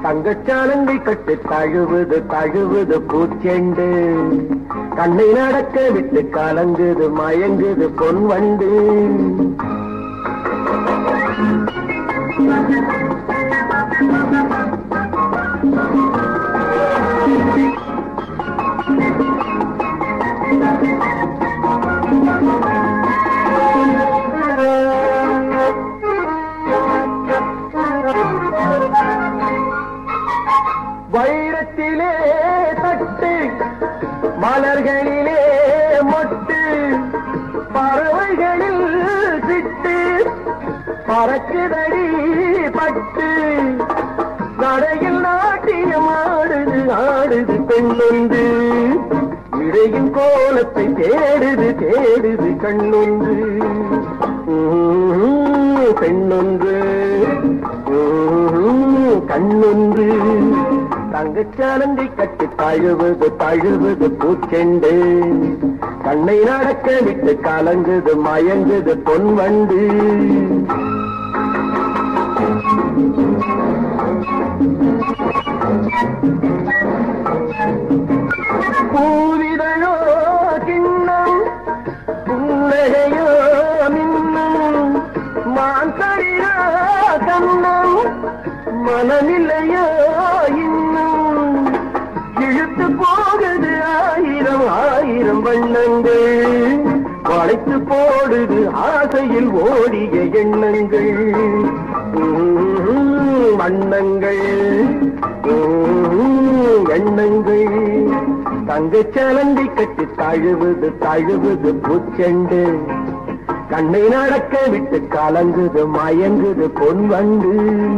தங்கச்சாலங்கை கட்டு தழுவுது தழுவுது பூச்செண்டு கண்ணை நடக்க விட்டு கலங்குது மயங்குது பொன் வண்டு வைரத்திலே தட்டு மலர்களிலே மொட்டு பறவைகளில் சிட்டு பறக்குதடி பட்டு நடையில் நாட்டியம் ஆடுது ஆடுது பெண்ணொன்று இடையின் கோலத்தை தேடுது தேடுது கண்ணொன்று உம், பெண்ணொன்று உம், கண்ணொன்று தங்கச்சாலந்தை கட்டி தழுவுது தழுவுது பூச்செண்டு கண்ணை நடக்க விட்டு கலங்குது மயங்குது பொன் வண்டு பூவிதழோ கிண்ணம் புன்னகையோ மின்னும் மாந்தரியா கண்ணம் மனநிலையோ இன்னும் இழுத்து போகுது ஆயிரம் ஆயிரம் வண்ணங்கள் வளைத்து போடுது ஆசையில் ஓடிய எண்ணங்கள் உம், வண்ணங்கள் உம், எண்ணங்கள் தங்கச்சலந்தை கட்டி தழுவுது தழுவுது பூச்செண்டு கண்ணை நடக்க விட்டு கலங்குது மயங்குது பொன் வண்டு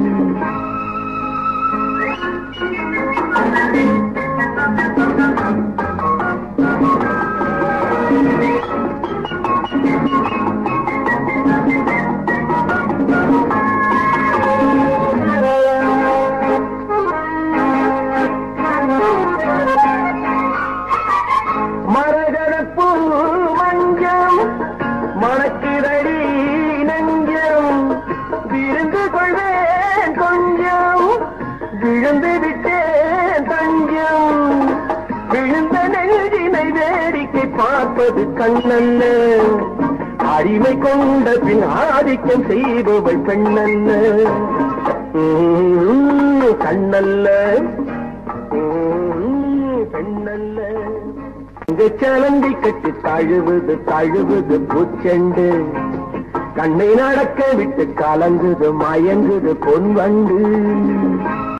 மரகதப்பூ மஞ்சம் மணக்கிரடி நெஞ்சம் விருந்து கொள்வேன் கொஞ்சம் விழுந்து விட்டேன் தஞ்சம் விழுந்த நெஞ்சினை வேடிக்கை பார்ப்பது கண்ணல்ல அடிமை கொண்ட பின் ஆதிக்கம் செய்பவள் பெண்ணல்ல உம், கண்ணல்ல உம், பெண்ணல்ல சலந்தை கட்டி தழுவுது தழுவுது பூச்செண்டு கண்ணை நடக்க விட்டு கலங்குது மயங்குது பொன் வண்டு